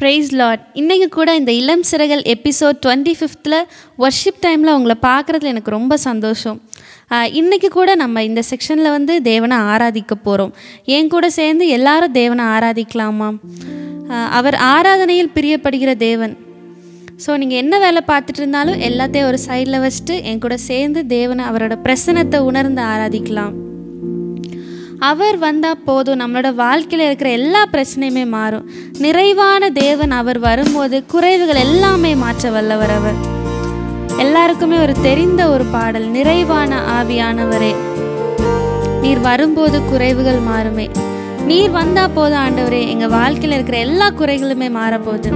price lot இன்றைக்கி கூட இந்த இளம் சிறகல் எபிசோட் டுவெண்ட்டி ஃபிஃப்த்தில் ஒர்ஷிப் டைமில் உங்களை பார்க்குறதுல எனக்கு ரொம்ப சந்தோஷம் ஆஹ் இன்னைக்கு கூட நம்ம இந்த செக்ஷனில் வந்து தேவனை ஆராதிக்க போகிறோம் என் கூட சேர்ந்து எல்லாரும் தேவனை ஆராதிக்கலாமா ஆஹ் அவர் ஆராதனையில் பிரியப்படுகிற தேவன் ஸோ நீங்கள் என்ன வேலை பார்த்துட்டு இருந்தாலும் எல்லாத்தையும் ஒரு சைடில் வச்சுட்டு என் கூட சேர்ந்து தேவனை அவரோட பிரசனத்தை உணர்ந்து ஆராதிக்கலாம் அவர் வந்தால் போதும் நம்மளோட வாழ்க்கையில் இருக்கிற எல்லா பிரச்சனையுமே மாறும் நிறைவான தேவன் அவர் வரும்போது குறைவுகள் எல்லாமே மாற்ற வல்லவர் அவர் எல்லாருக்குமே ஒரு தெரிந்த ஒரு பாடல் நிறைவான ஆவியானவரே நீர் வரும்போது குறைவுகள் மாறுமே நீர் வந்தா போதும் ஆண்டவரே எங்க வாழ்க்கையில் இருக்கிற எல்லா குறைகளுமே மாறப்போகுது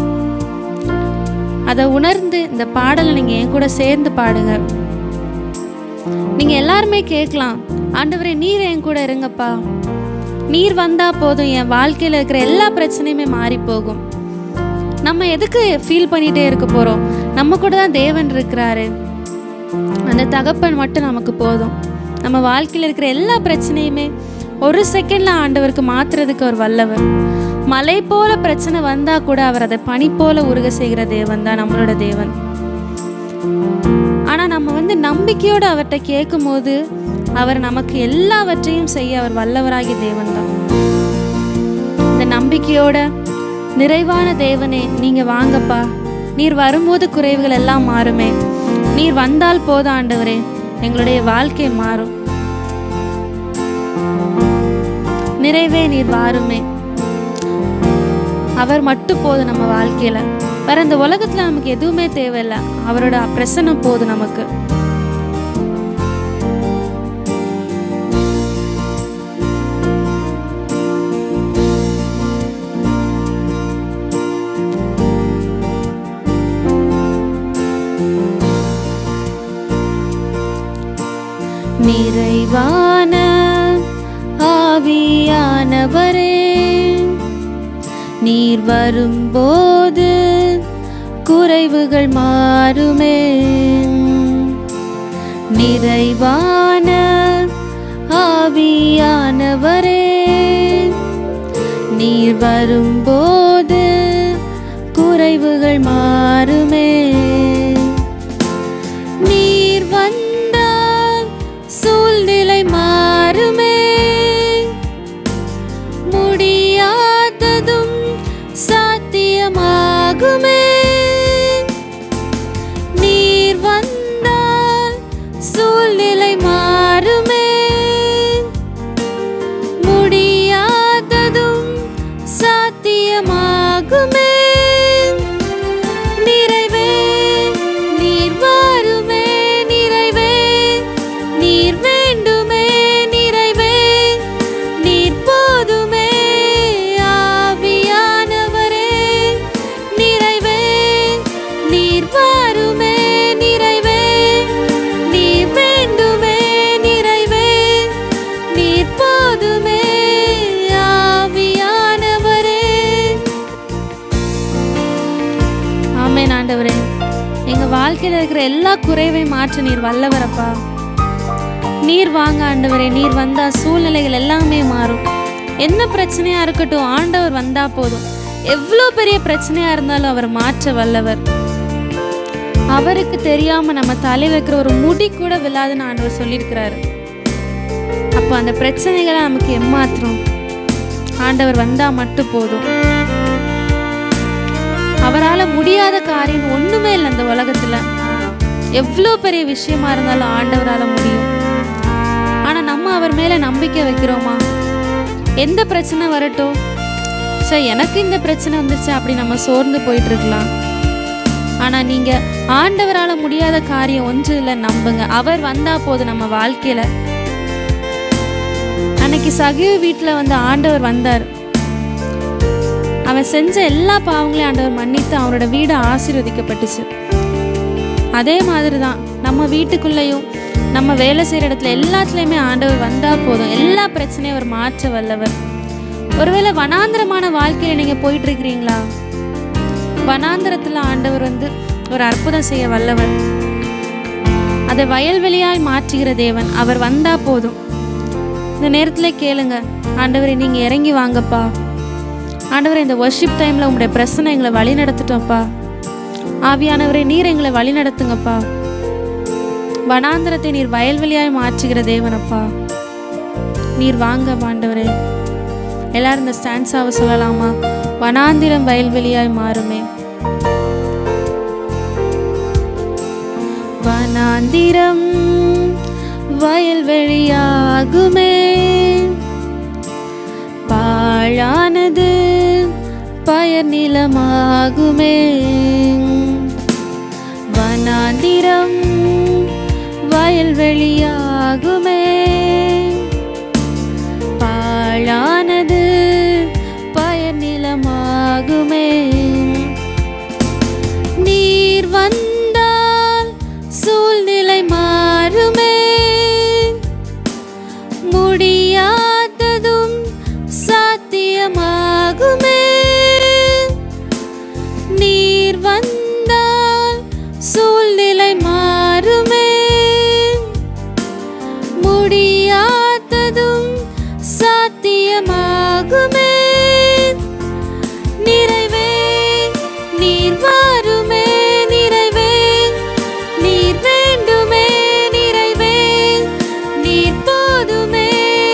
அதை உணர்ந்து இந்த பாடலை நீங்க என் கூட சேர்ந்து பாடுங்க நீங்க எல்லாருமே கேட்கலாம் ஆண்டவரே நீர் என் கூட இருங்கப்பா நீர் வந்தா போதும் என் வாழ்க்கையில இருக்கிற எல்லா பிரச்சனையுமே மாறி போகும் நம்ம எதுக்கு ஃபீல் பண்ணிட்டே இருக்க போறோம் நம்ம கூட தான் தேவன் இருக்கிறாரு அந்த தகப்பன் மட்டும் நமக்கு போதும் நம்ம வாழ்க்கையில் இருக்கிற எல்லா பிரச்சனையுமே ஒரு செகண்ட்ல ஆண்டவருக்கு மாத்துறதுக்கு ஒரு வல்லவர் மலை போல பிரச்சனை வந்தா கூட அவர் அதை பனி போல உருக செய்கிற தேவன் தான் நம்மளோட தேவன் ஆனா நம்ம வந்து நம்பிக்கையோட அவர்கிட்ட கேட்கும் போது அவர் நமக்கு எல்லாவற்றையும் செய்ய அவர் வல்லவராகிய தேவன் தான் இந்த நம்பிக்கையோட நிறைவான தேவனே நீங்க வாங்கப்பா நீர் வரும்போது குறைவுகள் எல்லாம் மாறுமே நீர் வந்தால் போதும் ஆண்டவரே எங்களுடைய வாழ்க்கை மாறும் நிறைவே நீர் வாருமே அவர் மட்டும் போதும் நம்ம வாழ்க்கையில வேற இந்த உலகத்துல நமக்கு எதுவுமே தேவையில்லை அவரோட பிரசனம் போதும் நமக்கு நிறைவான ஆவியானவரே நீர் வரும்போது குறைவுகள் மாறுமே நிறைவான ஆவியானவரே நீர் வரும்போது குறைவுகள் மாறுமே நீர் வந்தால் சூழ்நிலை மாறுமே முடியாததும் சாத்தியமாகுமே நீர் வந்தால் சூழ்நிலை மாறுமே முடியாததும் சாத்தியமாகுமே நிறைவே நீர் வாருமே நிறைவே நீர் வேண்டுமே நிறைவே நீர் போதுமே ஆவியானவரே நிறைவே நீர் வாருமே நிறைவே நீர் வேண்டுமே நிறைவே நீர் போதுமே ஆவியானவரே ஆமென் ஆண்டவரே எங்க வாழ்க்கையில இருக்கிற எல்லா குறைவையும் மாற்ற நீர் வல்லவரப்பா நீர் வாங்க ஆண்டவரே நீர் வந்தா சூழ்நிலைகள் எல்லாமே மாறும் என்ன பிரச்சனையா இருக்கட்டும் ஆண்டவர் வந்தா போதும் எவ்வளோ பெரிய பிரச்சனையா இருந்தாலும் அவர் மாற்ற வல்லவர் அவருக்கு தெரியாம நம்ம தலை வைக்கிற ஒரு முடி கூட விழாதுன்னு ஆண்டவர் சொல்லியிருக்கிறாரு அப்போ அந்த பிரச்சனைகளை நமக்கு எம்மாத்திரம் ஆண்டவர் வந்தா மட்டும் போதும் அவரால் முடியாத காரியம் ஒண்ணுமே இல்லை இந்த உலகத்துல எவ்வளோ பெரிய விஷயமா இருந்தாலும் ஆண்டவரால் முடியும் ஆனா நம்ம அவர் மேல நம்பிக்கை வைக்கிறோமா எந்த பிரச்சனை வரட்டும் சரி எனக்கு இந்த பிரச்சனை வந்துருச்சு அப்படி நம்ம சோர்ந்து போயிட்டு இருக்கலாம் ஆனா நீங்க ஆண்டவரால முடியாத காரியம் ஒன்று இல்லை நம்புங்க அவர் வந்தா போதும் நம்ம வாழ்க்கையில அன்னைக்கு சகிவ வீட்டுல வந்து ஆண்டவர் வந்தார் அவன் செஞ்ச எல்லா பாவங்களையும் ஆண்டவர் மன்னித்து அவனோட வீடு ஆசீர்வதிக்கப்பட்டுச்சு அதே மாதிரி தான் நம்ம வீட்டுக்குள்ளேயும் நம்ம வேலை செய்கிற இடத்துல எல்லாத்துலேயுமே ஆண்டவர் வந்தால் போதும் எல்லா பிரச்சனையும் அவர் மாற்ற வல்லவர் ஒருவேளை வனாந்திரமான வாழ்க்கையில் நீங்கள் போயிட்டு இருக்கிறீங்களா வனாந்திரத்தில் ஆண்டவர் வந்து ஒரு அற்புதம் செய்ய வல்லவர் அதை வயல்வெளியாய் மாற்றுகிற தேவன் அவர் வந்தா போதும் இந்த நேரத்தில் கேளுங்க ஆண்டவரை நீங்கள் இறங்கி வாங்கப்பா ஆண்டவரே இந்த வர்ஷிப் டைமில் உங்களுடைய பிரச்சனை எங்களை வழி நடத்துட்டோம்ப்பா ஆவியானவரே நீர் எங்களை வழி நடத்துங்கப்பா வனாந்திரத்தை நீர் வயல்வெளியாய் மாற்றுகிற தேவனப்பா நீர் வாங்க ஆண்டவரே எல்லாரும் இந்த ஸ்டான்ஸாவை சொல்லலாமா வனாந்திரம் வயல்வெளியாய் மாறுமே வனாந்திரம் வயல்வெளியாகுமே பாழானது பயர் நிலமாகுமே வனாந்திரம் வயல்வெளியாகுமே பாழானது பயர் நிலமாகுமே நீர் வந்தால் சூழ்நிலை மாறுமே முடியாததும் சாத்தியமாகுமே நீர் வந்தால் சூழ்நிலை மாறுமே முடியாததும் சாத்தியமாகுமே நிறைவே நீர் வாருமே நிறைவே நீர் வேண்டுமே நிறைவே நீர் போதுமே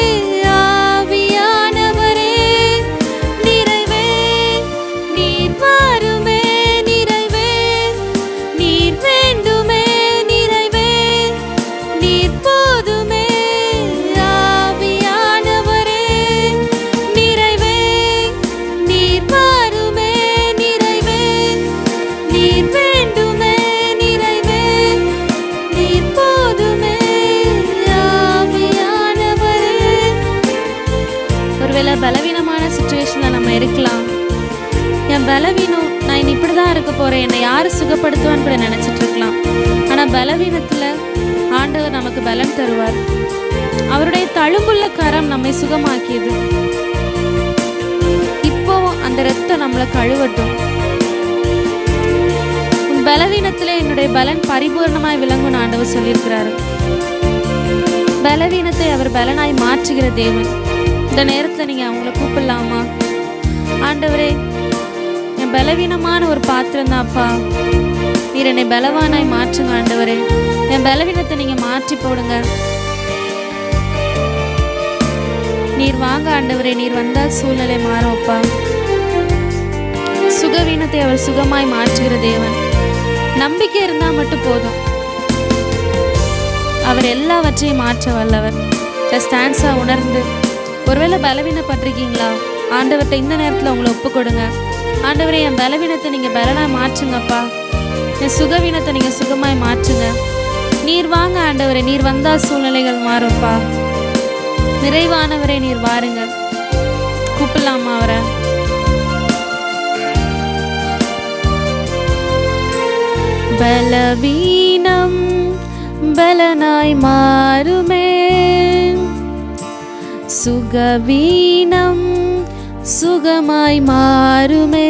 ஆவியானவரே நிறைவே நீர் வாருமே நிறைவே நீர் வேண்டுமே நிறைவே நீர் போதுமே ஆவியானவரே நிறைவே நீர் வாருமே நிறைவே நீர் வேண்டுமே நிறைவே நீர் போதுமே ஆவியானவரே ஒருவேளை பலவீனமான சுச்சுவேஷனில் நம்ம இருக்கலாம் என் பலவீனம் நான் இனி இப்படி தான் இருக்க போகிறேன் என்னை யார் சுகப்படுத்துவான்னு கூட நினச்சிட்டு இருக்கலாம் ஆனால் பலவீனத்தில் ஆண்டவர் நமக்கு பலன் தருவார் அவருடைய தழும்புள்ள கரம் நம்மை சுகமாக்கியது இப்போ அந்த ரத்தம் நம்மளை கழுவட்டும் உன் பலவீனத்திலே என்னுடைய பலன் பரிபூர்ணமாய் விளங்கும் ஆண்டவர் சொல்லியிருக்கிறாரு பலவீனத்தை அவர் பலனாய் மாற்றுகிற தேவன் இந்த நேரத்தில் நீங்கள் அவங்கள கூப்பிடலாமா ஆண்டவரே என் பலவீனமான ஒரு பாத்திரம் தான்ப்பா நீர் என்னை பலவானாய் மாற்றுங்க ஆண்டவரே என் பலவீனத்தை நீங்கள் மாற்றி போடுங்க நீர் வாங்க ஆண்டவரே நீர் வந்தால் சூழ்நிலை மாறும்ப்பா சுகவீனத்தை அவர் சுகமாய் மாற்றுகிற தேவன் நம்பிக்கை இருந்தால் மட்டும் போதும் அவர் எல்லாவற்றையும் மாற்ற வல்லவர் ஸ்டான்ஸாக உணர்ந்து ஒருவேளை பலவீனப்பட்டிருக்கீங்களா ஆண்டவர்கிட்ட இந்த நேரத்தில் உங்களை ஒப்பு கொடுங்க ஆண்டவரே என் பலவீனத்தை நீங்கள் பலனாக மாற்றுங்கப்பா என் சுகவீனத்தை நீங்கள் சுகமாய் மாற்றுங்க நீர் வாங்க ஆண்டவரே நீர் வந்தால் சூழ்நிலைகள் மாறும்ப்பா நிறைவானவரே நீர் வாருங்க கூப்பிடலாமா அவரை பலவீனம் பலனாய் மாறுமே சுகவீனம் சுகமாய் மாறுமே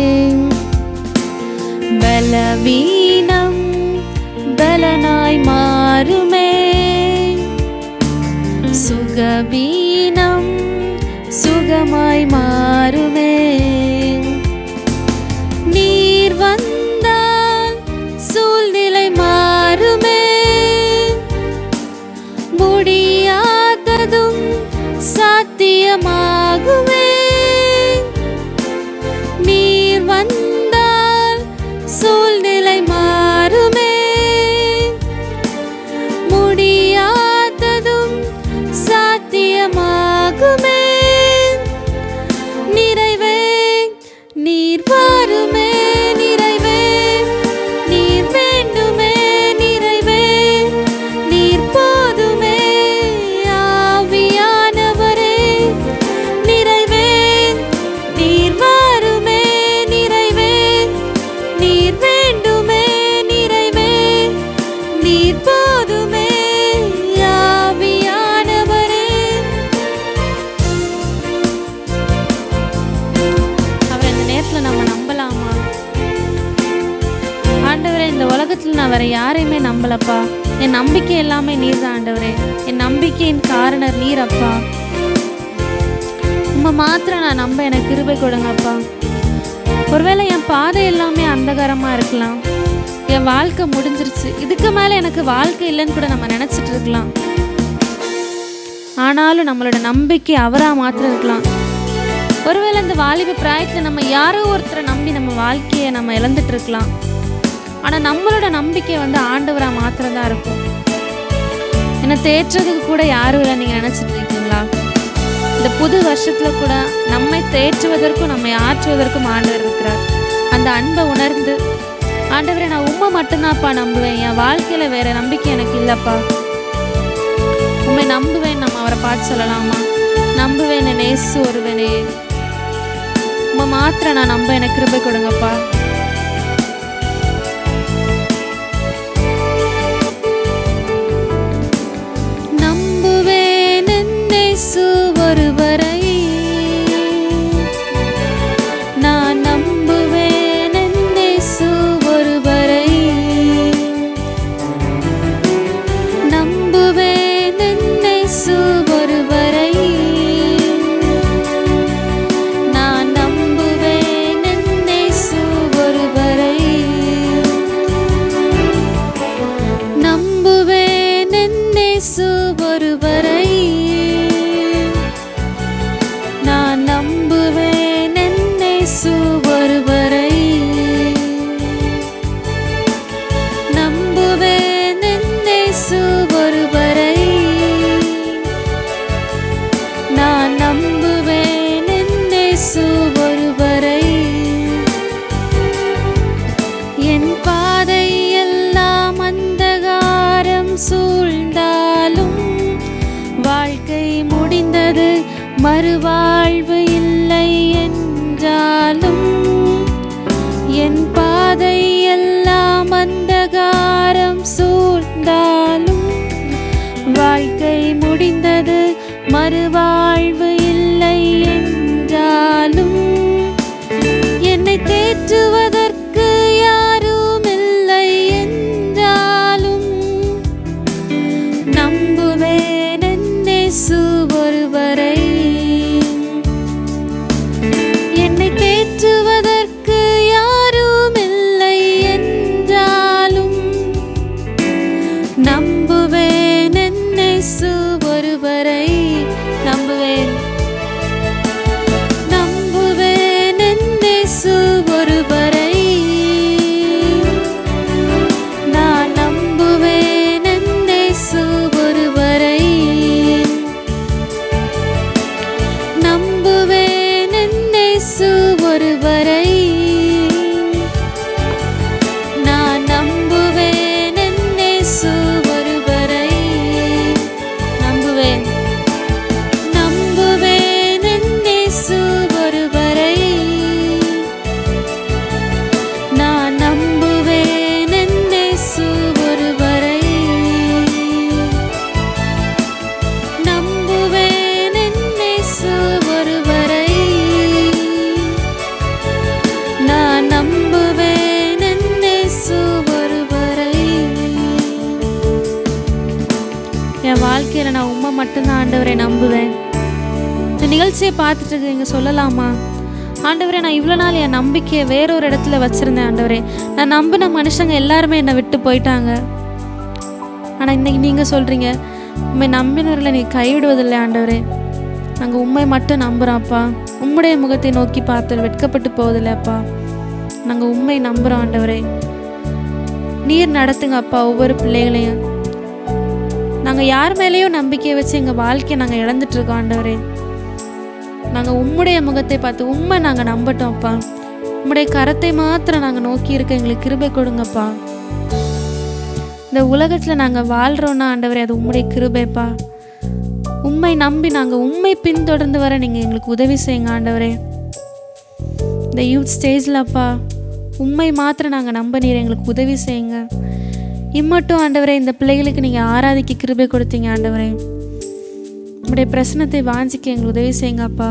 பலவீனம் பலனாய் மாறுமே சுகவீனம் சுகமாய் மாறுமே நீர் வந்தால் சூழ்நிலை மாறுமே முடியாததும் சாத்தியமாகுமே நீர் வந்தால் சூழ்நிலை மாறுமே முடியாததும் சாத்தியமாகுமே நிறைவே நீர் வாருமே நிறைவே நீர் வேண்டுமே நிறைவே நீர் போதுமே ஆவியானவரே நிறைவே நீர் வாருமே நிறைவே நீர் வேண்டுமே நிறைவே நீர் போதுமே ஆவியானவரே அவரை இந்த நேரத்தில் நம்ம நம்பலாமா ஆண்டவரே இந்த உலகத்தில் நான் வேற யாரையுமே நம்பலப்பா என் நம்பிக்கை எல்லாமே நீர் தான் ஆண்டவரே என் நம்பிக்கையின் காரணர் நீர் அப்பா உம்மை மாத்திரம் நான் நம்ப எனக்கு கிருபை கொடுங்கப்பா ஒருவேளை என் பாதை எல்லாமே அந்தகாரமாக இருக்கலாம் என் வாழ்க்கை முடிஞ்சிருச்சு இதுக்கு மேலே எனக்கு வாழ்க்கை இல்லைன்னு கூட நம்ம நினச்சிட்டு இருக்கலாம் ஆனாலும் நம்மளோட நம்பிக்கை அவராக மாத்திரம் இருக்கலாம் ஒருவேளை இந்த வாலிப பிராயத்தில் நம்ம யாரோ ஒருத்தரை நம்பி நம்ம வாழ்க்கையை நம்ம இழந்துட்டு இருக்கலாம் ஆனால் நம்மளோட நம்பிக்கை வந்து ஆண்டவராக மாத்திரம் தான் இருக்கும் என்னை தேற்றுறதுக்கு கூட யாரும் இல்லை நீங்கள் நினச்சிட்டு இருக்கீங்களா இந்த புது வருஷத்தில் கூட நம்மை தேற்றுவதற்கும் நம்மை ஆற்றுவதற்கும் ஆண்டவர் இருக்கிறார் அந்த அன்பை உணர்ந்து ஆண்டவரை நான் உண்மை மட்டும்தான்ப்பா நம்புவேன் என் வாழ்க்கையில் வேற நம்பிக்கை எனக்கு இல்லைப்பா உண்மை நம்புவேன் நம்ம அவரை பார்த்து சொல்லலாமா நம்புவேன் நேசு ஒருவனே உண்மை மாத்திரம் நான் நம்ப எனக்கு கிருபை கொடுங்கப்பா நம்புவேன் நேசு ஒருவரை நான் நம்புவேன் நேசு ஒருவரை நம்புவேன் நேசு ஒருவரை நான் நம்புவேன் நேசு ஒருவரை நம்புவேன் நேசு ஒருவரை நான் நம்புவேன் நேசு ஒருவரை நம்புவேன் நேசு ஒருவரை நான் நம்புவேன் நேசு ஒருவரை என் பாதை எல்லாம் அந்தகாரம் சூழ்ந்தாலும் வாழ்க்கை முடிந்தது மறுவாழ்வு இல்லை என்றாலும் என் பாதை எல்லாம் அந்தகாரம் சூழ்ந்தாலும் வாழ்க்கை முடிந்தது மறுவாழ்வு இல்லை என்றாலும் என்னை தேற்றுவதற்கு யாரும் இல்லை என்றாலும் நம்புவேன் என்னேசு ஒருவரை என்னை தேற்றுவதற்கு யாரும் இல்லை என்றாலும் நம்புவேன் என்னேசு ஒருவரை நம்புவேன் நம்புவேன் என்னேசு ஒருவரை நான் நம்புவேன் என்னேசு ஒருவரை நம்புவேன் என்னேசு ஒருவரை நான் நம்புவேன் என்னேசு ஒருவரை நம்புவேன் நம்புவேன் என்னேசு ஒருவரை நான் நம்புவேன் என்னேசு ஒருவரை நம்புவேன் என்னேசு ஒருவரை நான் நம்புவேன் என்னேசு ஒருவரை என் வாழ்க்கையில் நான் உண்மை மட்டும்தான் ஆண்டவரை நம்புவேன் இந்த நிகழ்ச்சியை பார்த்துட்டு இருக்கீங்க சொல்லலாமா ஆண்டவரே நான் இவ்வளோ நாள் என் நம்பிக்கையை வேற ஒரு இடத்துல வச்சுருந்தேன் ஆண்டவரே நான் நம்பின மனுஷங்க எல்லாருமே என்னை விட்டு போயிட்டாங்க ஆனால் இன்னைக்கு நீங்கள் சொல்கிறீங்க உண்மை நம்பினவர்களை நீ கைவிடுவதில்லை ஆண்டவரே நாங்கள் உண்மை மட்டும் நம்புகிறோம்ப்பா உம்முடைய முகத்தை நோக்கி பார்த்து வெட்கப்பட்டு போவதில்லைப்பா நாங்கள் உண்மை நம்புகிறோம் ஆண்டவரே நீர் நடத்துங்க அப்பா ஒவ்வொரு பிள்ளைகளையும் நாங்கள் யார் மேலேயும் நம்பிக்கையை வச்சு எங்கள் வாழ்க்கையை நாங்கள் இழந்துட்டு இருக்கோம் ஆண்டவரே நாங்கள் உம்முடைய முகத்தை பார்த்து உண்மை நாங்கள் நம்பட்டோம்ப்பா உம்முடைய கரத்தை மாத்திரம் நாங்கள் நோக்கி இருக்க எங்களுக்கு கிருபை கொடுங்கப்பா இந்த உலகத்தில் நாங்கள் வாழ்கிறோன்னா ஆண்டவரே அது உம்முடைய கிருபைப்பா உண்மை நம்பி நாங்கள் உண்மை பின்தொடர்ந்து வர நீங்கள் எங்களுக்கு உதவி செய்யுங்க ஆண்டவரே இந்த யூத் ஸ்டேஜில்ப்பா உண்மை மாத்திரம் நாங்கள் நம்ப நீர் எங்களுக்கு உதவி செய்யுங்க இம்மட்டும் ஆண்டவரே இந்த பிள்ளைகளுக்கு நீங்கள் ஆராதிக்க கிருபை கொடுத்தீங்க ஆண்டவரே உங்களுடைய பிரச்சனத்தை வாஞ்சிக்க எங்களுக்கு உதவி செய்யுங்க அப்பா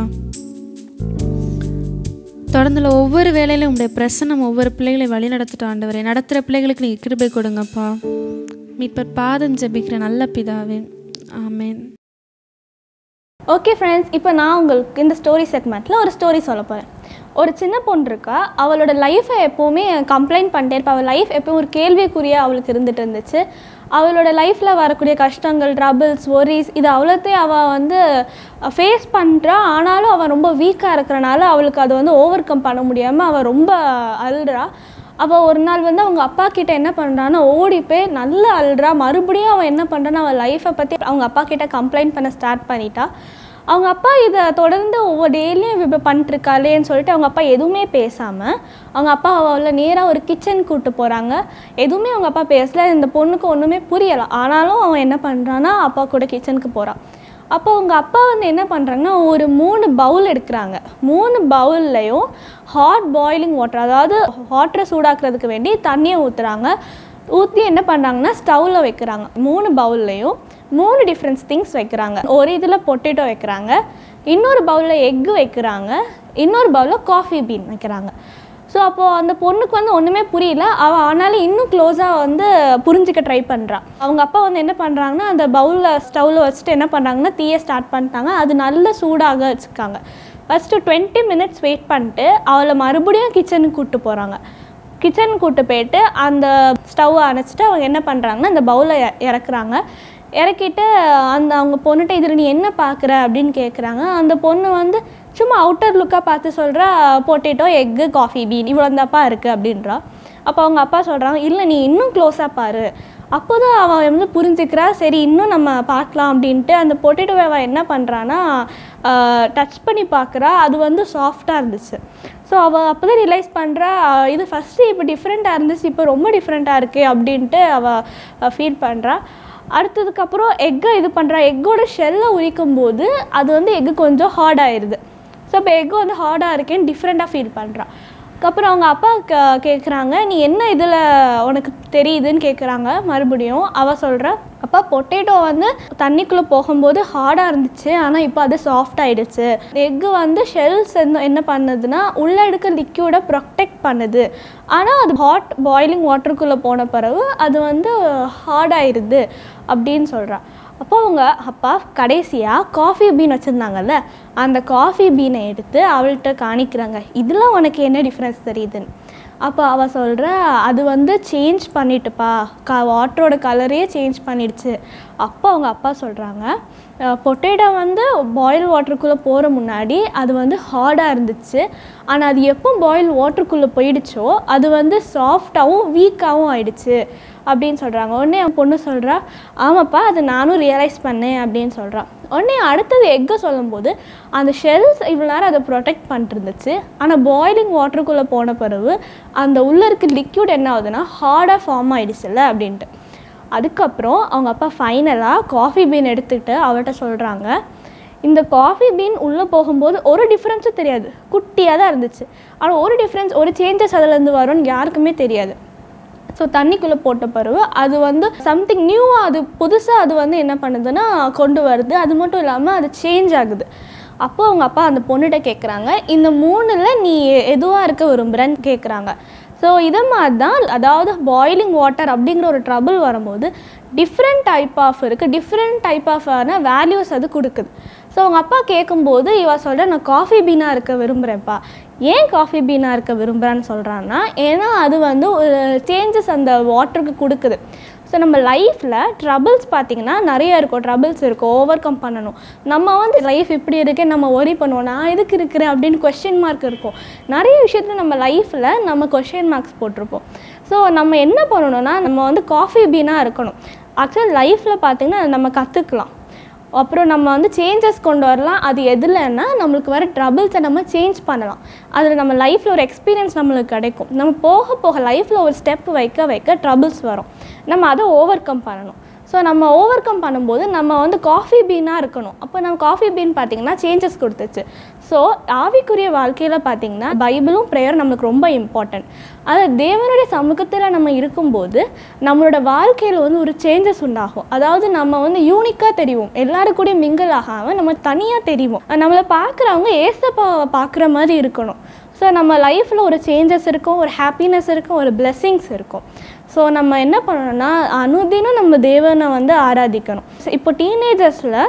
தொடர்ந்துல ஒவ்வொரு வேலையிலும் உங்களுடைய பிரசனம் ஒவ்வொரு பிள்ளைகளையும் வழி நடத்திட்டு ஆண்டவரே நடத்துகிற பிள்ளைகளுக்கு நீங்கள் கிருபை கொடுங்கப்பா மீட்பர் பாதம் ஜெபிக்கிற நல்ல பிதாவே ஆமென் ஓகே ஃப்ரெண்ட்ஸ் இப்போ நான் உங்களுக்கு இந்த ஸ்டோரி செக்மெண்ட்டில் ஒரு ஸ்டோரி சொல்ல போகிறேன் ஒரு சின்ன பொண்ணு இருக்கா அவளோட லைஃப்பை எப்போவுமே கம்ப்ளைண்ட் பண்ணிட்டே இருப்பா அவள் லைஃப் எப்பவும் ஒரு கேள்விக்குறியா அவளுக்கு இருந்துட்டு இருந்துச்சு அவளோட லைஃப்பில் வரக்கூடிய கஷ்டங்கள் ட்ரபிள்ஸ் ஒரிஸ் இது அவ்வளோத்தையும் அவள் வந்து ஃபேஸ் பண்ணுறா ஆனாலும் அவள் ரொம்ப வீக்காக இருக்கிறனால அவளுக்கு அதை வந்து ஓவர் கம் பண்ண முடியாமல் அவள் ரொம்ப அழுறா அவள் ஒரு நாள் வந்து அவங்க அப்பா கிட்ட என்ன பண்ணுறான்னா ஓடி போய் நல்லா அழுறா மறுபடியும் அவன் என்ன பண்ணுறான்னா அவள் லைஃப்பை பற்றி அவங்க அப்பா கிட்ட கம்ப்ளைண்ட் பண்ண ஸ்டார்ட் பண்ணிட்டா அவங்க அப்பா இதை தொடர்ந்து ஒவ்வொரு டெய்லியும் இப்போ பண்ணிட்டுருக்காளேன்னு சொல்லிட்டு அவங்க அப்பா எதுவுமே பேசாமல் அவங்க அப்பா அவளை நேராக ஒரு கிச்சன் கூப்பிட்டு போகிறாங்க எதுவுமே அவங்க அப்பா பேசல இந்த பொண்ணுக்கு ஒன்றுமே புரியலை ஆனாலும் அவன் என்ன பண்ணுறான்னா அப்பா கூட கிச்சனுக்கு போகிறான் அப்போ அவங்க அப்பா வந்து என்ன பண்ணுறாங்கன்னா ஒரு மூணு பவுல் எடுக்கிறாங்க மூணு பவுல்லையும் ஹாட் பாயிலிங் வாட்டர் அதாவது வாட்டரை சூடாக்குறதுக்கு வேண்டி தண்ணியை ஊற்றுறாங்க ஊற்றி என்ன பண்ணுறாங்கன்னா ஸ்டவ்வில் வைக்கிறாங்க மூணு பவுல்லையும் மூணு டிஃப்ரெண்ட்ஸ் திங்ஸ் வைக்கிறாங்க ஒரு இதில் பொட்டேட்டோ வைக்கிறாங்க இன்னொரு பவுலில் எக்கு வைக்கிறாங்க இன்னொரு பவுலில் காஃபி பீன் வைக்கிறாங்க ஸோ அப்போது அந்த பொண்ணுக்கு வந்து ஒன்றுமே புரியல அவள் ஆனாலும் இன்னும் க்ளோஸாக வந்து புரிஞ்சிக்க ட்ரை பண்ணுறான் அவங்க அப்பா வந்து என்ன பண்ணுறாங்கன்னா அந்த பவுலில் ஸ்டவ்வில் வச்சுட்டு என்ன பண்ணுறாங்கன்னா தீயை ஸ்டார்ட் பண்ணிட்டாங்க அது நல்ல சூடாக வச்சுருக்காங்க ஃபஸ்ட்டு டுவெண்ட்டி மினிட்ஸ் வெயிட் பண்ணிட்டு அவளை மறுபடியும் கிச்சனுக்கு கூப்பிட்டு போகிறாங்க கிச்சன் கூட்டு போயிட்டு அந்த ஸ்டவ்வை அணைச்சிட்டு அவங்க என்ன பண்ணுறாங்கன்னா அந்த பவுலை இறக்குறாங்க இறக்கிட்டு அந்த அவங்க பொண்ணுகிட்ட இதில் நீ என்ன பார்க்குற அப்படின்னு கேட்குறாங்க அந்த பொண்ணு வந்து சும்மா அவுட்டர் லுக்காக பார்த்து சொல்கிறா பொட்டேட்டோ எக்கு காஃபி பீன் இவ்வளோ தப்பா இருக்குது அப்படின்றா அப்போ அவங்க அப்பா சொல்கிறாங்க இல்லை நீ இன்னும் க்ளோஸாக பாரு அப்போ தான் அவன் வந்து புரிஞ்சுக்கிறா சரி இன்னும் நம்ம பார்க்கலாம் அப்படின்ட்டு அந்த பொட்டேட்டோவை அவள் என்ன பண்ணுறான்னா டச் பண்ணி பார்க்குறா அது வந்து சாஃப்டாக இருந்துச்சு ஸோ அவள் அப்போ தான் ரியலைஸ் பண்ணுறா இது ஃபஸ்ட்டு இப்போ டிஃப்ரெண்ட்டாக இருந்துச்சு இப்போ ரொம்ப டிஃப்ரெண்ட்டாக இருக்கே அப்படின்ட்டு அவள் ஃபீல் பண்ணுறா அடுத்ததுக்கப்புறம் எக்கை இது பண்ணுறா எக்கோட ஷெல்லை உரிக்கும் போது அது வந்து எக்கு கொஞ்சம் ஹார்ட் ஆயிடுது ஸோ இப்போ எக்கு வந்து ஹார்டாக இருக்கேன்னு டிஃப்ரெண்ட்டாக ஃபீல் பண்ணுறா அதுக்கப்புறம் அவங்க அப்பா க கேட்குறாங்க நீ என்ன இதில் உனக்கு தெரியுதுன்னு கேட்குறாங்க மறுபடியும் அவள் சொல்கிறா அப்பா பொட்டேட்டோ வந்து தண்ணிக்குள்ளே போகும்போது ஹார்டாக இருந்துச்சு ஆனால் இப்போ அது சாஃப்ட் ஆயிடுச்சு எக்கு வந்து ஷெல்ஸ் என்ன என்ன பண்ணுதுன்னா உள்ளே எடுக்க லிக்யூடை ப்ரொடெக்ட் பண்ணுது ஆனால் அது ஹாட் பாயிலிங் வாட்டருக்குள்ளே போன பிறகு அது வந்து ஹார்ட் ஆயிடுது அப்படின்னு சொல்கிறா அப்போ அவங்க அப்பா கடைசியாக காஃபி பீன் வச்சுருந்தாங்கல்ல அந்த காஃபி பீனை எடுத்து அவள்கிட்ட காணிக்கிறாங்க இதில் உனக்கு என்ன டிஃப்ரென்ஸ் தெரியுதுன்னு அப்போ அவள் சொல்கிற அது வந்து சேஞ்ச் பண்ணிட்டுப்பா க வாட்டரோட கலரே சேஞ்ச் பண்ணிடுச்சு அப்போ அவங்க அப்பா சொல்கிறாங்க பொட்டேட்டோ வந்து பாயில் வாட்டருக்குள்ளே போகிற முன்னாடி அது வந்து ஹார்டாக இருந்துச்சு ஆனால் அது எப்போ பாயில் வாட்டருக்குள்ளே போயிடுச்சோ அது வந்து சாஃப்டாகவும் வீக்காகவும் ஆயிடுச்சு அப்படின்னு சொல்கிறாங்க உடனே என் பொண்ணு சொல்கிறா ஆமாப்பா அது நானும் ரியலைஸ் பண்ணேன் அப்படின்னு சொல்கிறா உடனே அடுத்தது எக்கை சொல்லும்போது அந்த ஷெல்ஸ் இவ்வளோ நேரம் அதை ப்ரொடெக்ட் பண்ணிட்டு இருந்துச்சு ஆனால் பாயிலிங் வாட்டருக்குள்ளே போன பிறகு அந்த உள்ளே இருக்க லிக்யூட் என்ன ஆகுதுன்னா ஹார்டாக ஃபார்ம் ஆயிடுச்சுல்ல அப்படின்ட்டு அதுக்கப்புறம் அவங்க அப்பா ஃபைனலாக காஃபி பீன் எடுத்துக்கிட்டு அவர்கிட்ட சொல்கிறாங்க இந்த காஃபி பீன் உள்ளே போகும்போது ஒரு டிஃப்ரென்ஸும் தெரியாது குட்டியாக தான் இருந்துச்சு ஆனால் ஒரு டிஃப்ரென்ஸ் ஒரு சேஞ்சஸ் அதுலேருந்து வரும்னு யாருக்குமே தெரியாது ஸோ தண்ணிக்குள்ளே போட்ட பிறகு அது வந்து சம்திங் நியூவாக அது புதுசாக அது வந்து என்ன பண்ணுதுன்னா கொண்டு வருது அது மட்டும் இல்லாமல் அது சேஞ்ச் ஆகுது அப்போ அவங்க அப்பா அந்த பொண்ணுகிட்ட கேட்குறாங்க இந்த மூணில் நீ எதுவாக இருக்க விரும்புகிறேன்னு கேட்குறாங்க ஸோ இதை மாதிரி தான் அதாவது பாயிலிங் வாட்டர் அப்படிங்கிற ஒரு ட்ரபிள் வரும்போது டிஃப்ரெண்ட் டைப் ஆஃப் இருக்குது டிஃப்ரெண்ட் டைப் ஆஃபான வேல்யூஸ் அது கொடுக்குது ஸோ அவங்க அப்பா கேட்கும்போது இவ சொல்கிற நான் காஃபி பீனாக இருக்க விரும்புகிறேன்ப்பா ஏன் காஃபி பீனாக இருக்க விரும்புகிறான்னு சொல்கிறான்னா ஏன்னா அது வந்து ஒரு சேஞ்சஸ் அந்த வாட்டருக்கு கொடுக்குது ஸோ நம்ம லைஃப்பில் ட்ரபிள்ஸ் பார்த்திங்கன்னா நிறைய இருக்கும் ட்ரபிள்ஸ் இருக்கும் ஓவர் கம் பண்ணணும் நம்ம வந்து லைஃப் இப்படி இருக்கே நம்ம ஒரி பண்ணுவோம் நான் எதுக்கு இருக்கிறேன் அப்படின்னு கொஷின் மார்க் இருக்கும் நிறைய விஷயத்தில் நம்ம லைஃப்பில் நம்ம கொஷின் மார்க்ஸ் போட்டிருப்போம் ஸோ நம்ம என்ன பண்ணணும்னா நம்ம வந்து காஃபி பீனாக இருக்கணும் ஆக்சுவல் லைஃப்பில் பார்த்திங்கன்னா நம்ம கற்றுக்கலாம் அப்புறம் நம்ம வந்து சேஞ்சஸ் கொண்டு வரலாம் அது எதுலன்னா நம்மளுக்கு வர ட்ரபிள்ஸை நம்ம சேஞ்ச் பண்ணலாம் அதில் நம்ம லைஃப்பில் ஒரு எக்ஸ்பீரியன்ஸ் நம்மளுக்கு கிடைக்கும் நம்ம போக போக லைஃப்பில் ஒரு ஸ்டெப் வைக்க வைக்க ட்ரபிள்ஸ் வரும் நம்ம அதை ஓவர் கம் பண்ணணும் ஸோ நம்ம ஓவர் கம் பண்ணும்போது நம்ம வந்து காஃபி பீனாக இருக்கணும் அப்போ நம்ம காஃபி பீன் பார்த்திங்கன்னா சேஞ்சஸ் கொடுத்துச்சு ஸோ ஆவிக்குரிய வாழ்க்கையில் பார்த்திங்கன்னா பைபிளும் ப்ரேயரும் நம்மளுக்கு ரொம்ப இம்பார்ட்டன்ட் அது தேவனுடைய சமூகத்தில் நம்ம இருக்கும்போது நம்மளோட வாழ்க்கையில் வந்து ஒரு சேஞ்சஸ் உண்டாகும் அதாவது நம்ம வந்து யூனிக்காக தெரியும் எல்லாரும் கூட மிங்கிள் ஆகாமல் நம்ம தனியாக தெரியும் நம்மளை பார்க்குறவங்க ஏசப்பாவை பார்க்குற மாதிரி இருக்கணும் ஸோ நம்ம லைஃப்பில் ஒரு சேஞ்சஸ் இருக்கும் ஒரு ஹாப்பினஸ் இருக்கும் ஒரு பிளெஸ்ஸிங்ஸ் இருக்கும் ஸோ நம்ம என்ன பண்ணணும்னா அனுதினம் நம்ம தேவனை வந்து ஆராதிக்கணும் இப்போ டீனேஜர்ஸில்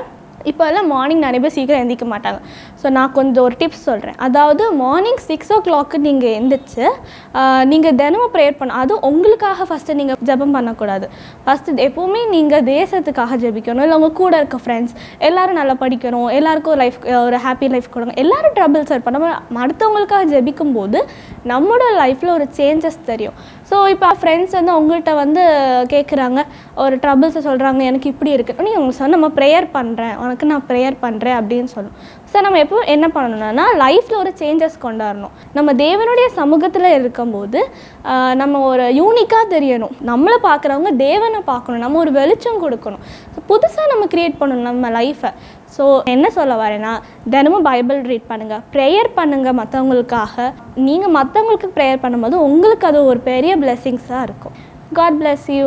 இப்போ எல்லாம் மார்னிங் நிறைய பேர் சீக்கிரம் எந்திரிக்க மாட்டாங்க ஸோ நான் கொஞ்சம் ஒரு டிப்ஸ் சொல்கிறேன் அதாவது மார்னிங் சிக்ஸ் ஓ கிளாக்கு நீங்கள் எந்திரிச்சு நீங்கள் தினமும் ப்ரேயர் பண்ண அதுவும் உங்களுக்காக ஃபஸ்ட்டு நீங்கள் ஜெபம் பண்ணக்கூடாது ஃபஸ்ட்டு எப்போவுமே நீங்கள் தேசத்துக்காக ஜெபிக்கணும் இல்லை உங்கள் கூட இருக்க ஃப்ரெண்ட்ஸ் எல்லாரும் நல்லா படிக்கணும் எல்லாருக்கும் லைஃப் ஒரு ஹாப்பி லைஃப் கொடுங்க எல்லாரும் ட்ரபிள் சார் பண்ணாமல் அடுத்தவங்களுக்காக ஜெபிக்கும் போது நம்மளோட லைஃப்பில் ஒரு சேஞ்சஸ் தெரியும் ஸோ இப்போ ஃப்ரெண்ட்ஸ் வந்து உங்கள்கிட்ட வந்து கேட்குறாங்க ஒரு ட்ரபிள்ஸை சொல்கிறாங்க எனக்கு இப்படி இருக்குது நீங்கள் உங்களுக்கு சொன்ன நம்ம ப்ரேயர் பண்ணுறேன் உனக்கு நான் ப்ரேயர் பண்ணுறேன் அப்படின்னு சொல்லணும் ஸோ நம்ம எப்போ என்ன பண்ணணும்னா லைஃப்பில் ஒரு சேஞ்சஸ் கொண்டாடணும் நம்ம தேவனுடைய சமூகத்தில் இருக்கும்போது ஆஹ், நம்ம ஒரு யூனிக்காக தெரியணும் நம்மளை பார்க்குறவங்க தேவனை பார்க்கணும் நம்ம ஒரு வெளிச்சம் கொடுக்கணும் ஸோ புதுசாக நம்ம க்ரியேட் பண்ணணும் நம்ம லைஃப்பை ஸோ என்ன சொல்ல வரேன்னா தினமும் பைபிள் ரீட் பண்ணுங்கள் ப்ரேயர் பண்ணுங்கள் மற்றவங்களுக்காக நீங்கள் மற்றவங்களுக்கு ப்ரேயர் பண்ணும்போது உங்களுக்கு அது ஒரு பெரிய பிளெஸ்ஸிங்ஸாக இருக்கும் காட் bless யூ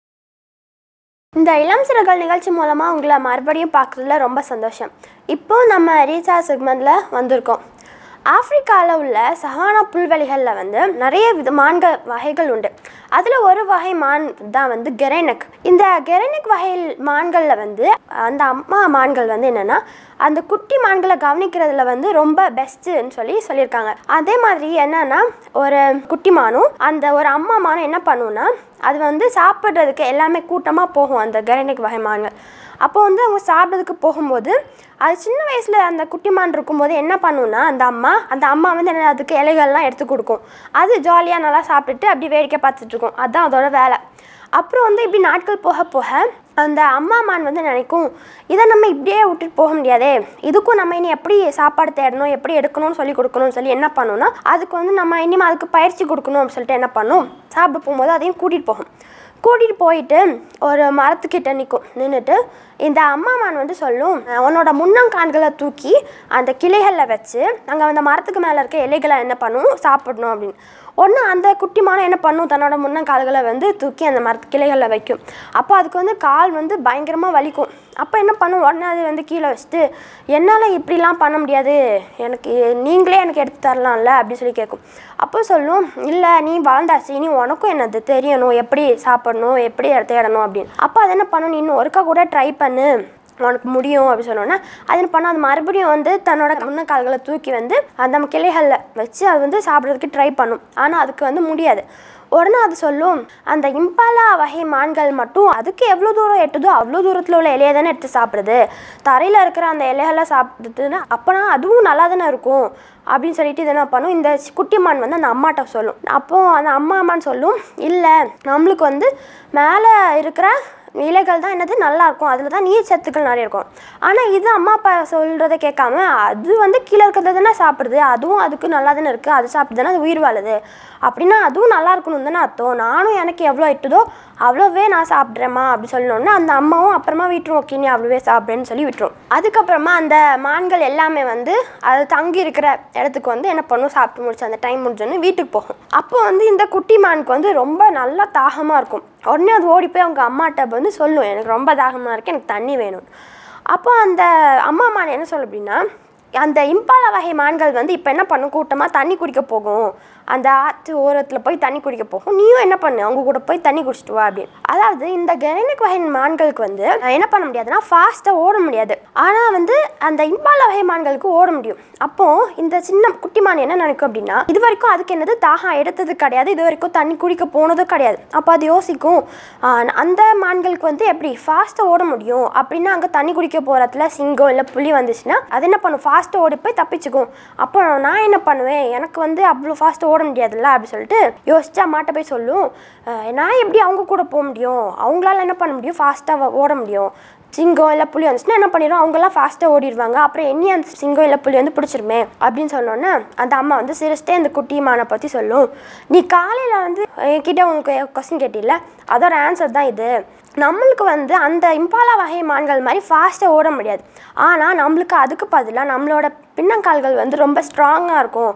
இந்த இளம் சிறகள் நிகழ்ச்சி மூலமாக உங்களை மறுபடியும் பார்க்குறதுல ரொம்ப சந்தோஷம் இப்போ நம்ம ரீசார்ஜ் செக்மெண்ட்டில் வந்திருக்கோம் ஆப்பிரிக்காவில் உள்ள சஹானா புல்வெளிகளில் வந்து நிறைய வித மான்கள் வகைகள் உண்டு அதில் ஒரு வகை மான் தான் வந்து கெரேனக் இந்த கெரேனக் வகை மான்களில் வந்து அந்த அம்மா மான்கள் வந்து என்னென்னா அந்த குட்டி மான்களை கவனிக்கிறதுல வந்து ரொம்ப பெஸ்ட்டுன்னு சொல்லி சொல்லியிருக்காங்க அதே மாதிரி என்னன்னா ஒரு குட்டி மானும் அந்த ஒரு அம்மா மானும் என்ன பண்ணுன்னா அது வந்து சாப்பிட்றதுக்கு எல்லாமே கூட்டமாக போகும் அந்த கெரனிக் வகை மான்கள் அப்போ வந்து அவங்க சாப்பிட்றதுக்கு போகும்போது அது சின்ன வயசில் அந்த குட்டி மான் இருக்கும்போது என்ன பண்ணுன்னா அந்த அம்மா அந்த அம்மா வந்து என்ன அதுக்கு இலைகள்லாம் எடுத்து கொடுக்கும் அது ஜாலியாக நல்லா சாப்பிட்டுட்டு அப்படி வேடிக்கை பார்த்துட்டு இருக்கும் அதுதான் அதோட வேலை அப்புறம் வந்து இப்படி நாட்கள் போக போக அந்த அம்மா மான் வந்து நினைக்கும் இதை நம்ம இப்படியே விட்டுட்டு போக முடியாதே இதுக்கும் நம்ம இனி எப்படி சாப்பாடு தேடணும் எப்படி எடுக்கணும்னு சொல்லி கொடுக்கணும்னு சொல்லி என்ன பண்ணுன்னா அதுக்கு வந்து நம்ம இனிமே அதுக்கு பயிற்சி கொடுக்கணும் அப்படின்னு சொல்லிட்டு என்ன பண்ணும் சாப்பிட போகும்போது அதையும் கூட்டிகிட்டு போகும் கூட்டிகிட்டு போயிட்டு ஒரு மரத்துக்கிட்ட நிற்கும் நின்றுட்டு இந்த அம்மா மான் வந்து சொல்லும் உன்னோட முன்னங்கான்களை தூக்கி அந்த கிளைகளில் வச்சு அங்கே அந்த மரத்துக்கு மேலே இருக்க இலைகளை என்ன பண்ணும் சாப்பிடணும் அப்படின்னு ஒன்று அந்த குட்டி மானம் என்ன பண்ணும் தன்னோட முன்னங்கால்களை வந்து தூக்கி அந்த மரத்து கிளைகளில் வைக்கும் அப்போ அதுக்கு வந்து கால் வந்து பயங்கரமாக வலிக்கும் அப்போ என்ன பண்ணும் உடனே அது வந்து கீழே வச்சுட்டு என்னால் இப்படிலாம் பண்ண முடியாது எனக்கு நீங்களே எனக்கு எடுத்து தரலாம்ல அப்படின்னு சொல்லி கேட்கும் அப்போ சொல்லும் இல்லை நீ வளர்ந்தாச்சு இனி உனக்கும் என்னது தெரியணும் எப்படி சாப்பிடணும் எப்படி தேடணும் அப்படின்னு அப்போ அது என்ன பண்ணும் நீ இன்னும் ஒருக்கா கூட ட்ரை பண்ணு உனக்கு முடியும் அப்படின்னு சொன்னோன்னா அது என்ன பண்ணால் அது மறுபடியும் வந்து தன்னோட முன்னக்கால்களை தூக்கி வந்து அந்த கிளைகளில் வச்சு அது வந்து சாப்பிட்றதுக்கு ட்ரை பண்ணும் ஆனால் அதுக்கு வந்து முடியாது உடனே அது சொல்லும் அந்த இம்பாலா வகை மான்கள் மட்டும் அதுக்கு எவ்வளோ தூரம் எட்டுதோ அவ்வளோ தூரத்தில் உள்ள இலையை தானே எடுத்து சாப்பிடுது தரையில் இருக்கிற அந்த இலைகளை சாப்பிடுதுன்னா அப்போனா அதுவும் நல்லா தானே இருக்கும் அப்படின்னு சொல்லிட்டு இது என்ன பண்ணும் இந்த குட்டி மான் வந்து அந்த அம்மாட்ட சொல்லும் அப்போ அந்த அம்மா அம்மான்னு சொல்லும் இல்லை நம்மளுக்கு வந்து மேலே இருக்கிற இலைகள் தான் என்னது நல்லா இருக்கும் அதில் தான் நீர் சத்துக்கள் நிறைய இருக்கும் ஆனால் இது அம்மா அப்பா சொல்கிறத கேட்காம அது வந்து கீழே இருக்கிறத தானே சாப்பிடுது அதுவும் அதுக்கு நல்லா தானே இருக்குது அது சாப்பிட்டு தானே அது உயிர் வாழுது அப்படின்னா அதுவும் நல்லா இருக்கணும் தானே அர்த்தம் நானும் எனக்கு எவ்வளோ எட்டுதோ அவ்வளோவே நான் சாப்பிட்றேம்மா அப்படி சொல்லணுன்னு அந்த அம்மாவும் அப்புறமா விட்டுரும் ஓகே நீ அவ்வளோவே சாப்பிட்றேன்னு சொல்லி விட்டுரும் அதுக்கப்புறமா அந்த மான்கள் எல்லாமே வந்து அது தங்கி இருக்கிற இடத்துக்கு வந்து என்ன பண்ணும் சாப்பிட்டு முடிச்சு அந்த டைம் முடிஞ்சோன்னு வீட்டுக்கு போகும் அப்போ வந்து இந்த குட்டி மானுக்கு வந்து ரொம்ப நல்லா தாகமாக இருக்கும் உடனே அது ஓடி போய் அவங்க அம்மாட்ட வந்து சொல்லும் எனக்கு ரொம்ப தாகமாக இருக்கு எனக்கு தண்ணி வேணும் அப்போ அந்த அம்மா மான் என்ன சொல்லும் அப்படின்னா அந்த இம்பாலா வகை மான்கள் வந்து இப்போ என்ன பண்ணும் கூட்டமாக தண்ணி குடிக்க போகும் அந்த ஆற்று ஓரத்தில் போய் தண்ணி குடிக்க போகும் நீயும் என்ன பண்ணு அவங்க கூட போய் தண்ணி குடிச்சிட்டு வா அப்படின்னு அதாவது இந்த கெரனிக் வகை மான்களுக்கு வந்து என்ன பண்ண முடியாதுன்னா ஃபாஸ்ட்டாக ஓட முடியாது ஆனால் வந்து அந்த இம்பாலா வகை மான்களுக்கு ஓட முடியும் அப்போ இந்த சின்ன குட்டி மான் என்ன நினைக்கும் அப்படின்னா இது வரைக்கும் அதுக்கு என்னது தாகம் எடுத்தது கிடையாது இது வரைக்கும் தண்ணி குடிக்க போனதும் கிடையாது அப்போ அது யோசிக்கும் ஆஹ் அந்த மான்களுக்கு வந்து எப்படி ஃபாஸ்ட்டாக ஓட முடியும் அப்படின்னா அங்கே தண்ணி குடிக்க போகிறதுல சிங்கம் இல்லை புலி வந்துச்சுன்னா அது என்ன பண்ணும் ஃபாஸ்ட்டாக ஓடி போய் தப்பிச்சுக்கும் அப்போ நான் என்ன பண்ணுவேன் எனக்கு வந்து அவ்வளோ ஃபாஸ்ட்டாக ஓட முடியாதுல்ல அப்படி சொல்லிட்டு யோசிச்சு அம்மாட்ட போய் சொல்லும் "அஹ் நான் எப்படி அவங்க கூட போக முடியும் அவங்களால என்ன பண்ண முடியும் ஃபாஸ்ட்டாக ஓட முடியும் சிங்கம் இல்லை புலி வந்துச்சுன்னா என்ன பண்ணிடும் அவங்கெல்லாம் ஃபாஸ்ட்டாக ஓடிடுவாங்க அப்புறம் என்னையும் அந்த சிங்கம் இல்லை புலி வந்து பிடிச்சிருமே அப்படின்னு சொன்னோன்னே அந்த அம்மா வந்து சிரிச்சிட்டே அந்த குட்டி மானை பற்றி சொல்லும் நீ காலையில் வந்து என்கிட்ட உனக்கு கொஸ்டின் கேட்டில்ல அதோட ஆன்சர் தான் இது நம்மளுக்கு வந்து அந்த இம்பாலா வகை மான்கள் மாதிரி ஃபாஸ்ட்டாக ஓட முடியாது ஆனால் நம்மளுக்கு அதுக்கு பதிலாக நம்மளோட பின்னங்கால்கள் வந்து ரொம்ப ஸ்ட்ராங்காக இருக்கும்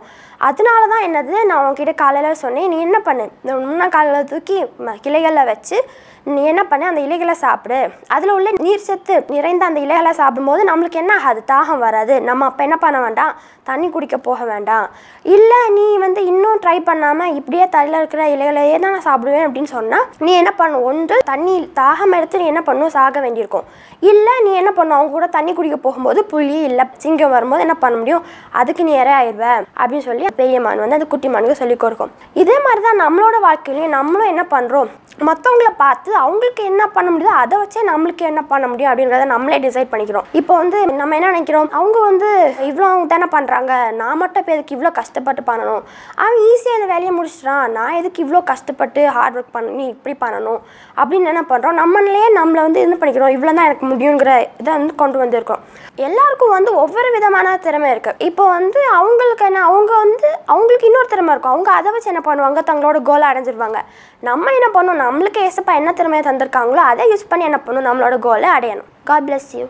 அதனால தான் என்னது நான் உன்கிட்ட காலையில் சொன்னேன் நீ என்ன பண்ணு இந்த முன்னா காலையில் தூக்கி ம- கிளைகளில் வச்சு நீ என்ன பண்ணு அந்த இலைகளை சாப்பிடு அதில் உள்ள நீர் சத்து நிறைந்த அந்த இலைகளை சாப்பிடும்போது நம்மளுக்கு என்ன ஆகாது தாகம் வராது நம்ம அப்போ என்ன பண்ண வேண்டாம் தண்ணி குடிக்க போக வேண்டாம் இல்லை நீ வந்து இன்னும் ட்ரை பண்ணாமல் இப்படியே தரையில் இருக்கிற இலைகளையே தான் நான் சாப்பிடுவேன் அப்படின்னு சொன்னால் நீ என்ன பண்ணணும் ஒன்று தண்ணி தாகம் எடுத்து நீ என்ன பண்ணணும் சாக வேண்டியிருக்கும் இல்லை நீ என்ன பண்ணணும் அவங்க கூட தண்ணி குடிக்க போகும்போது புலி இல்லை சிங்கம் வரும்போது என்ன பண்ண முடியும் அதுக்கு நீ இறை ஆயிடுவ அப்படின்னு சொல்லி பெரிய மான் வந்து அந்த குட்டி மானுக்கு சொல்லி கொடுக்கும் இதே மாதிரி தான் நம்மளோட வாழ்க்கையிலையும் நம்மளும் என்ன பண்ணுறோம் மற்றவங்கள பார்த்து அவங்களுக்கு என்ன பண்ண முடியுதோ அதை வச்சே நம்மளுக்கு என்ன பண்ண முடியும் அப்படின்றத நம்மளே டிசைட் பண்ணிக்கிறோம் இப்போ வந்து நம்ம என்ன நினைக்கிறோம் அவங்க வந்து இவ்வளோ தானே பண்ணுறாங்க நான் மட்டும் இப்போ எதுக்கு இவ்வளோ கஷ்டப்பட்டு பண்ணணும் அவன் ஈஸியாக இந்த வேலையை முடிச்சிட்டான் நான் எதுக்கு இவ்வளோ கஷ்டப்பட்டு ஹார்ட் ஒர்க் பண்ணி இப்படி பண்ணணும் அப்படின்னு என்ன பண்ணுறோம் நம்மளே நம்மளை வந்து இது பண்ணிக்கிறோம் இவ்வளோ தான் எனக்கு முடியுங்கிற இதை வந்து கொண்டு வந்திருக்கோம் எல்லாருக்கும் வந்து ஒவ்வொரு விதமான திறமை இருக்குது இப்போ வந்து அவங்களுக்கு என்ன அவங்க வந்து அவங்களுக்கு இன்னொரு திறமை இருக்கும் அவங்க அதை வச்சு என்ன பண்ணுவாங்க தங்களோட கோலை அடைஞ்சிருவாங்க நம்ம என்ன பண்ணணும் நம்மளுக்கு ஏசப்பா என்ன திறமையை தந்திருக்காங்களோ அதை யூஸ் பண்ணி என்ன பண்ணணும் நம்மளோட கோலை அடையணும் காட் bless யூ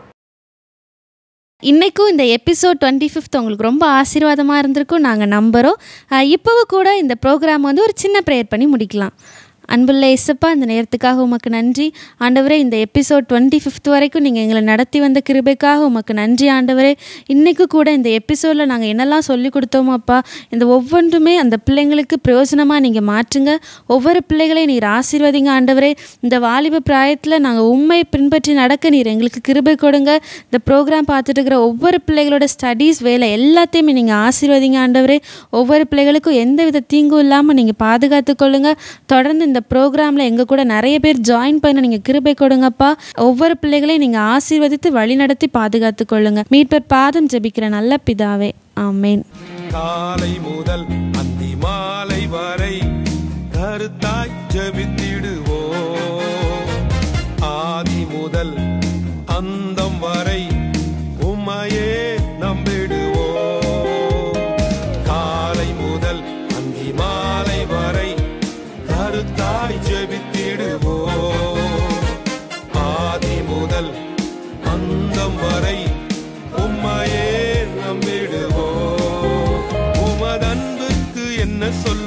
இன்றைக்கும் இந்த எபிசோட் டுவெண்ட்டி ஃபிஃப்த் உங்களுக்கு ரொம்ப ஆசீர்வாதமாக இருந்திருக்கும் நாங்கள் நம்புகிறோம் இப்போவும் கூட இந்த ப்ரோக்ராம் வந்து ஒரு சின்ன ப்ரேயர் பண்ணி முடிக்கலாம் அன்புள்ள இசப்பா இந்த நேரத்துக்காக உமக்கு நன்றி ஆண்டவரே இந்த எபிசோட் டுவெண்ட்டி ஃபிஃப்த் வரைக்கும் நீங்கள் எங்களை நடத்தி வந்த கிருபைக்காக உமக்கு நன்றி ஆண்டவரே இன்றைக்கு கூட இந்த எபிசோடில் நாங்கள் என்னெல்லாம் சொல்லி கொடுத்தோமோ அப்பா இந்த ஒவ்வொன்றுமே அந்த பிள்ளைங்களுக்கு பிரயோஜனமாக நீங்கள் மாற்றுங்க ஒவ்வொரு பிள்ளைகளையும் நீர் ஆசீர்வதிங்க ஆண்டவரே இந்த வாலிப பிராயத்தில் நாங்கள் உண்மை பின்பற்றி நடக்க நீர் எங்களுக்கு கிருபை கொடுங்க இந்த ப்ரோக்ராம் பார்த்துட்டு இருக்கிற ஒவ்வொரு பிள்ளைகளோட ஸ்டடீஸ் வேலை எல்லாத்தையுமே நீங்கள் ஆசீர்வதிங்க ஆண்டவரே ஒவ்வொரு பிள்ளைகளுக்கும் எந்த வித தீங்கும் இல்லாமல் நீங்கள் பாதுகாத்து கொள்ளுங்க தொடர்ந்து இந்த ப்ரோக்ராமில் எங்கள் கூட நிறைய பேர் ஜாயின் பண்ண நீங்கள் கிருபை கொடுங்கப்பா ஒவ்வொரு பிள்ளைகளையும் நீங்கள் ஆசீர்வதித்து வழிநடத்தி பாதுகாத்து கொள்ளுங்க மீட்பர் பாதம் ஜெபிக்கிற நல்ல பிதாவே ஆமேன் காலை முதல் அந்தி மாலை வரை கருத்தாய் ஜெபித்திடுவோ ஆதி முதல் அந்தம் வரை உம்மையே நம்பிடுவோ காலை முதல் அந்தி மாலை வரை கருத்தாய் ஜெபித்திடுவோ ஆதி முதல் அந்தம் வரை உம்மையே நம்பிடுவோ உமதன்புக்கு என்ன சொல்ல